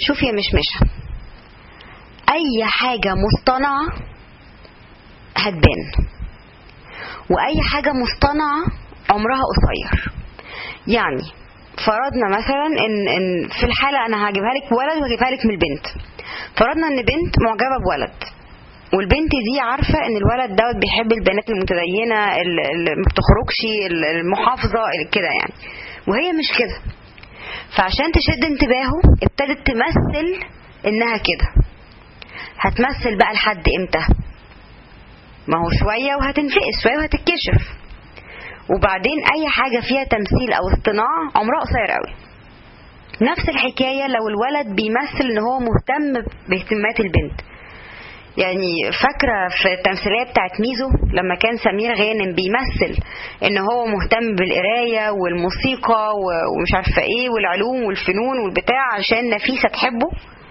شوفي يا مشمشة اي حاجة مصطنعة هتبان واي حاجة مصطنعة عمرها قصير يعني فرضنا مثلا ان ان في الحاله انا هجيبها لك ولد وهجيبها لك من البنت فرضنا ان بنت معجبه بولد والبنت دي عارفه ان الولد دوت بيحب البنات المتدينه اللي ما بتخرجش المحافظه كده يعني وهي مش كده فعشان تشد انتباهه ابتدت تمثل انها كده هتمثل بقى لحد امتى ما هو شويه وهتنفقس شويه وهتتكشف وبعدين اي حاجه فيها تمثيل او اصطناع عمرها قصير قوي نفس الحكايه لو الولد بيمثل ان هو مهتم باهتمامات البنت يعني فاكرة في التمثيلية بتاعت ميزو لما كان سمير غانم بيمثل ان هو مهتم بالقراية والموسيقى ومش عارفة ايه والعلوم والفنون والبتاع عشان نفيسة تحبه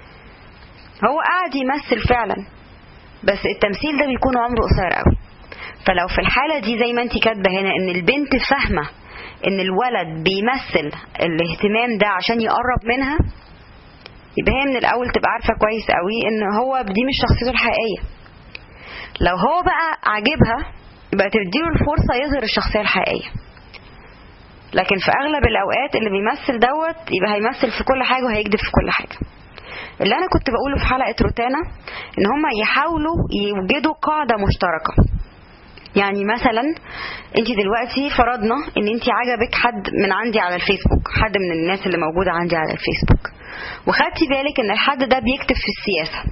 هو قاعد يمثل فعلا بس التمثيل ده بيكون عمره قصير قوي فلو في الحالة دي زي ما انت كاتبة هنا ان البنت فاهمة ان الولد بيمثل الاهتمام ده عشان يقرب منها يبقى هي من الاول تبقى عارفة كويس قوي ان هو دي مش شخصيته الحقيقية لو هو بقى عاجبها يبقى تديله الفرصة يظهر الشخصية الحقيقية لكن في اغلب الاوقات اللي بيمثل دوت يبقى هيمثل في كل حاجة وهيكذب في كل حاجة اللي انا كنت بقوله في حلقة روتانا ان هم يحاولوا يوجدوا قاعدة مشتركة يعني مثلا انت دلوقتي فرضنا ان انت عجبك حد من عندي على الفيسبوك حد من الناس اللي موجوده عندي على الفيسبوك وخدتي بالك ان الحد ده بيكتب في السياسه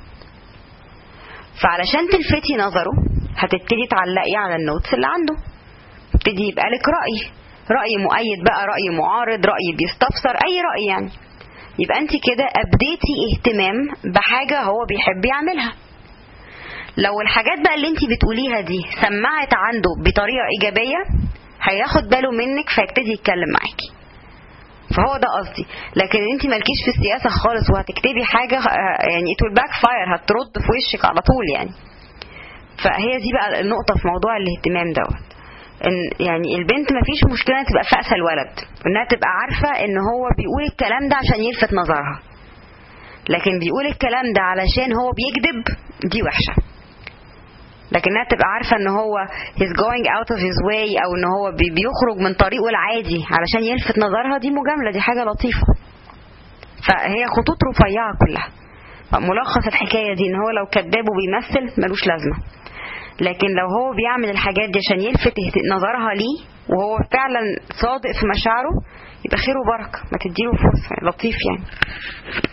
فعلشان تلفتي نظره هتبتدي تعلقي على النوتس اللي عنده تبتدي يبقى لك راي راي مؤيد بقى راي معارض راي بيستفسر اي راي يعني يبقى انت كده ابديتي اهتمام بحاجه هو بيحب يعملها لو الحاجات بقى اللي انت بتقوليها دي سمعت عنده بطريقه ايجابيه هياخد باله منك فيبتدي يتكلم معاكي فهو ده قصدي لكن انت مالكيش في السياسه خالص وهتكتبي حاجه يعني it will backfire هترد في وشك على طول يعني فهي دي بقى النقطه في موضوع الاهتمام دوت ان يعني البنت مفيش مشكله تبقى فاقسه الولد انها تبقى عارفه ان هو بيقول الكلام ده عشان يلفت نظرها لكن بيقول الكلام ده علشان هو بيكذب دي وحشه لكنها تبقى عارفه ان هو he's going out of his way او ان هو بيخرج من طريقه العادي علشان يلفت نظرها دي مجامله دي حاجه لطيفه فهي خطوط رفيعه كلها ملخص الحكايه دي ان هو لو كذاب وبيمثل ملوش لازمه لكن لو هو بيعمل الحاجات دي عشان يلفت نظرها ليه وهو فعلا صادق في مشاعره يبقى خير وبركه ما تديله فرصه لطيف يعني